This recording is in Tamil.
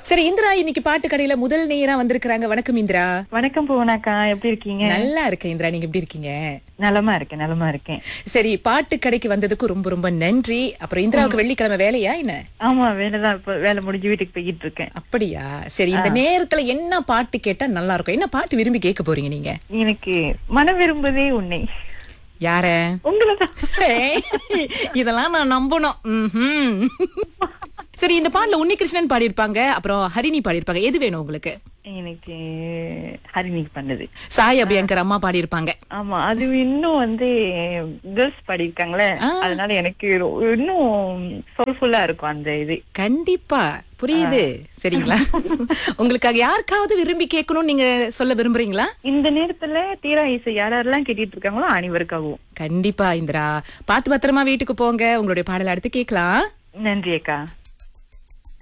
சரி இந்திரா இன்னைக்கு பாட்டு கடையில முதல் நேரா வந்திருக்கிறாங்க வணக்கம் இந்திரா வணக்கம் புவனாக்கா எப்படி இருக்கீங்க நல்லா இருக்கேன் இந்திரா நீங்க எப்படி இருக்கீங்க நலமா இருக்கேன் நலமா இருக்கேன் சரி பாட்டு கடைக்கு வந்ததுக்கு ரொம்ப ரொம்ப நன்றி அப்புறம் இந்திராவுக்கு வெள்ளிக்கிழமை வேலையா என்ன ஆமா வேலைதான் இப்ப வேலை முடிஞ்சு வீட்டுக்கு போய்கிட்டு இருக்கேன் அப்படியா சரி இந்த நேரத்துல என்ன பாட்டு கேட்டா நல்லா இருக்கும் என்ன பாட்டு விரும்பி கேட்க போறீங்க நீங்க எனக்கு மன விரும்புதே உன்னை யார உங்களதான் ஏய், இதெல்லாம் நான் நம்பணும் ம்ஹும். சரி இந்த பாட்டுல உன்னிகிருஷ்ணன் பாடியிருப்பாங்க அப்புறம் ஹரிணி பாடியிருப்பாங்க எது வேணும் உங்களுக்கு எனக்கு ஹரிணிக்கு பண்ணது சாய் அபியங்கர் அம்மா பாடியிருப்பாங்க ஆமா அது இன்னும் வந்து கேர்ள்ஸ் பாடியிருக்காங்களே ஆ. அதனால எனக்கு ரொ- இன்னும் சோல்ஃபுல்லா இருக்கும் அந்த இது கண்டிப்பா புரியுது சரிங்களா உங்களுக்காக யாருக்காவது விரும்பி கேட்கணும்னு நீங்க சொல்ல விரும்புறீங்களா இந்த நேரத்துல தீரா இசை யாரெல்லாம் கேட்டுட்டு இருக்காங்களோ அனைவருக்காகவும் கண்டிப்பா இந்திரா பாத்து பத்திரமா வீட்டுக்கு போங்க உங்களுடைய பாடல் அடுத்து கேட்கலாம் நன்றி அக்கா